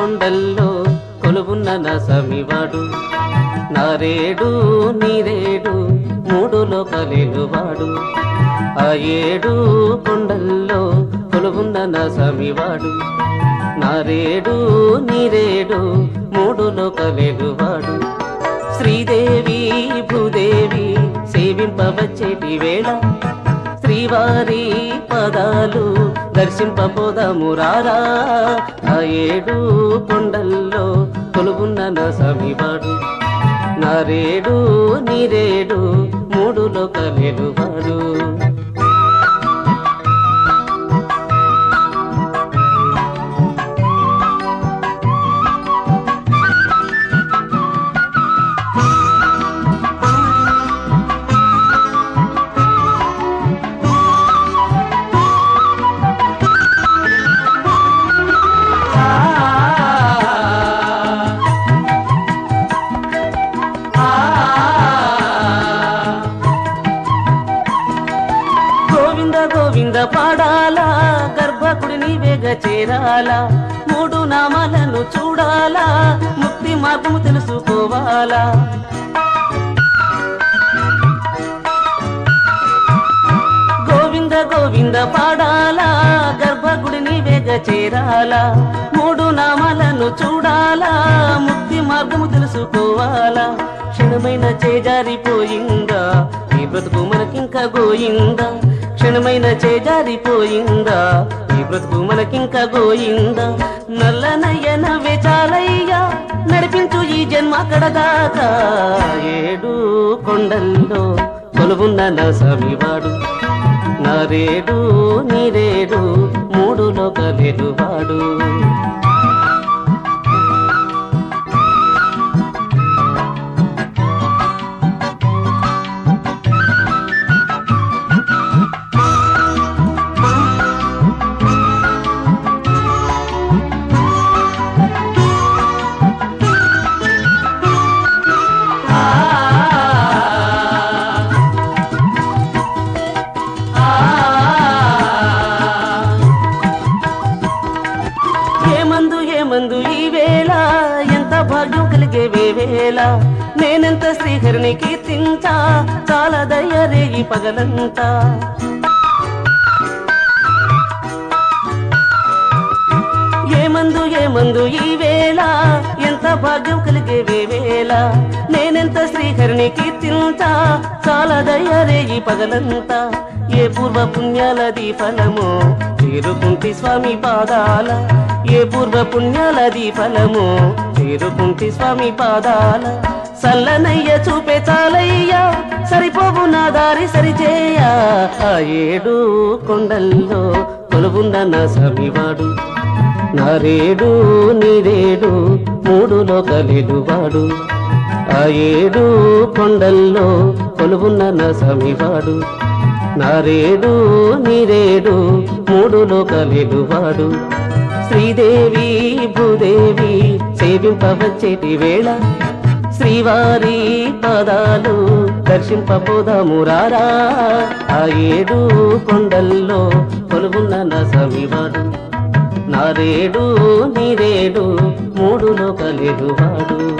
కొండల్లో కొలువున్న నా సమివాడు నారేడు నీరేడు మూడు లోకలేలువాడు ఆ ఏడు కొండల్లో కొలువున్న నా సమివాడు నారేడు నీరేడు మూడు లోకలేలువాడు శ్రీదేవి భూదేవి సేవింపవచ్చేటి వేళ శ్రీవారి పదాలు దర్శింపబోదము రారా ఆ ఏడు కొండల్లో కొలుగున్న నా సమివాడు నారేడు నీరేడు మూడు లోకలేలువాడు గోవింద గోవింద పాడాలా గర్భకుడిని వేగ చేరాలా మూడు నామాలను చూడాలా ముక్తి మార్గము తెలుసుకోవాలా గోవింద గోవింద పాడాలా గర్భగుడిని వేగ చేరాలా మూడు నామాలను చూడాలా ముక్తి మార్గము తెలుసుకోవాలా క్షణమైన చేజారిపోయిందా ఈ బ్రతుకు మనకింకా గోయిందా క్షణమైన చేజారిపోయిందా ఈ బ్రతుకు మనకింకా గోయిందా నల్ల నయ్యన వేచాలయ్యా నడిపించు ఈ జన్మ కడదాకా ఏడు కొండల్లో కొలువున్న నా సమివాడు నారేడు నీరేడు మూడు లోకలేలువాడు ఏమందు ఏమందు ఈ వేళ ఎంత భాగ్యం కలిగే వేళ నేనెంత శ్రీహరిని కీర్తించా చాలా దయ్యరే ఈ పగలంతా ఏమందు ఏమందు ఈ వేళ ఎంత భాగ్యం కలిగే వేళ నేనెంత శ్రీహరిని కీర్తించా చాలా దయ్యరే ఈ పగలంతా ఏ పూర్వ పుణ్యాలది ఫలము చేరుకుంటి స్వామి పాదాల ఏ పూర్వ పుణ్యాలది ఫలము చేరుకుంటి స్వామి పాదాల సల్లనయ్య చూపే చాలయ్యా సరిపోవు నా దారి సరిచేయ ఆ ఏడు కొండల్లో కొలువున్న నా సమివాడు నారేడు నీరేడు మూడు లోకలేలువాడు ఆ ఏడు కొండల్లో కొలువున్న నా సమివాడు నారేడు నీరేడు మూడు లోకలేలువాడు శ్రీదేవి భూదేవి సేవింపవచ్చేటి వేళ శ్రీవారి పాదాలు దర్శింపబోదాము రారా ఆ ఏడు కొండల్లో కొలువున్న నా సమివాడు నారేడు నీరేడు మూడు లోకలేలువాడు